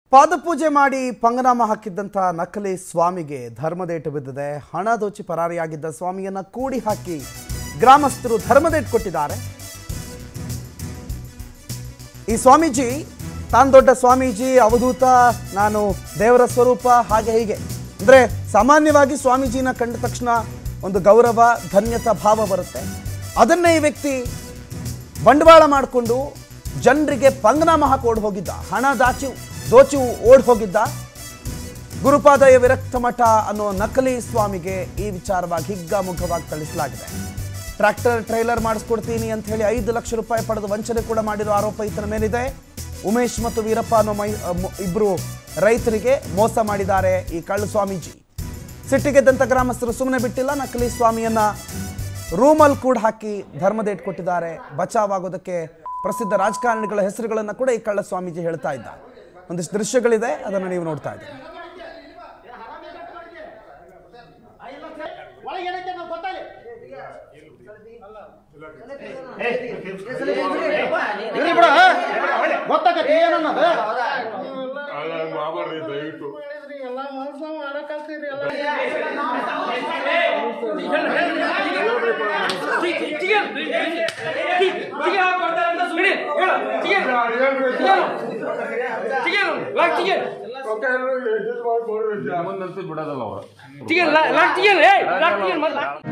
ಪಾದಪೂಜೆ ಮಾಡಿ ಪಂಗನಾಮ ಹಾಕಿದ್ದಂಥ ನಕಲಿ ಸ್ವಾಮಿಗೆ ಧರ್ಮದೇಟು ಬಿದ್ದಿದೆ ಹಣ ದೋಚಿ ಪರಾರಿಯಾಗಿದ್ದ ಸ್ವಾಮಿಯನ್ನ ಕೂಡಿ ಹಾಕಿ ಗ್ರಾಮಸ್ಥರು ಧರ್ಮದೇಟು ಕೊಟ್ಟಿದ್ದಾರೆ ಈ ಸ್ವಾಮೀಜಿ ತಾನು ದೊಡ್ಡ ಸ್ವಾಮೀಜಿ ಅವಧೂತ ನಾನು ದೇವರ ಸ್ವರೂಪ ಹಾಗೆ ಹೀಗೆ ಅಂದರೆ ಸಾಮಾನ್ಯವಾಗಿ ಸ್ವಾಮೀಜಿನ ಕಂಡ ತಕ್ಷಣ ಒಂದು ಗೌರವ ಧನ್ಯತಾ ಭಾವ ಬರುತ್ತೆ ಅದನ್ನೇ ಈ ವ್ಯಕ್ತಿ ಬಂಡವಾಳ ಮಾಡಿಕೊಂಡು ಜನರಿಗೆ ಪಂಗನಾಮ ಹಾಕಿ ಓಡ್ ಹೋಗಿದ್ದ ಹಣ ದಾಚಿ ದೋಚಿ ಓಡ್ ಹೋಗಿದ್ದ ಗುರುಪಾದಯ ವಿರಕ್ತ ಮಠ ಅನ್ನೋ ನಕಲಿ ಸ್ವಾಮಿಗೆ ಈ ವಿಚಾರವಾಗಿ ಹಿಗ್ಗಾಮುಗ್ಗವಾಗಿ ಥಳಿಸಲಾಗಿದೆ ಟ್ರ್ಯಾಕ್ಟರ್ ಟ್ರೈಲರ್ ಮಾಡಿಸ್ಕೊಡ್ತೀನಿ ಅಂತ ಹೇಳಿ ಐದು ಲಕ್ಷ ರೂಪಾಯಿ ಪಡೆದು ವಂಚನೆ ಕೂಡ ಮಾಡಿರೋ ಆರೋಪ ಈತನ ಮೇಲಿದೆ ಉಮೇಶ್ ಮತ್ತು ವೀರಪ್ಪ ಅನ್ನೋ ಮೈ ಅ- ಇಬ್ರು ರೈತರಿಗೆ ಮೋಸ ಮಾಡಿದ್ದಾರೆ ಈ ಕಳ್ಳು ಸ್ವಾಮೀಜಿ ಸಿಟ್ಟಿಗೆದ್ದಂಥ ಗ್ರಾಮಸ್ಥರು ಸುಮ್ಮನೆ ಬಿಟ್ಟಿಲ್ಲ ನಕಲಿ ಸ್ವಾಮಿಯನ್ನ ರೂಮಲ್ಲಿ ಕೂಡ ಹಾಕಿ ಧರ್ಮದೇಟ್ ಕೊಟ್ಟಿದ್ದಾರೆ ಬಚಾವಾಗೋದಕ್ಕೆ ಪ್ರಸಿದ್ಧ ರಾಜಕಾರಣಿಗಳ ಹೆಸರುಗಳನ್ನು ಕೂಡ ಈ ಕಳ್ಳ ಸ್ವಾಮೀಜಿ ಹೇಳ್ತಾ ಇದ್ದ ಒಂದಿಷ್ಟು ದೃಶ್ಯಗಳಿದೆ ಅದನ್ನು ನೀವು ನೋಡ್ತಾ ಇದ್ದೀರಿ ಒಳಗೆ ಏನೈತೆ ನಾವು ಗೊತ್ತಾಗಲಿ ಇರ್ಲಿ ಬಿಡು ಗೊತ್ತಾಗತ್ತೆ ಏನನ್ನೋದು ಅಲ್ಲ ಮಾಡಬಾರ್ದು ದಯವಿಟ್ಟು ಎಲ್ಲ ಮೋಸ ಮಾಡಕತ್ತೀರಿ ಎಲ್ಲ ಮುಂದಂತೂ ಬಿಡೋದಲ್ಲ ಅವರು ಟಿಕೆಟ್ ಲಾಕ್ ಟಿಕೆಟ್ ಏ ಲಾಕ್ ಟಿಕೆಟ್ ಮತ್ತೆ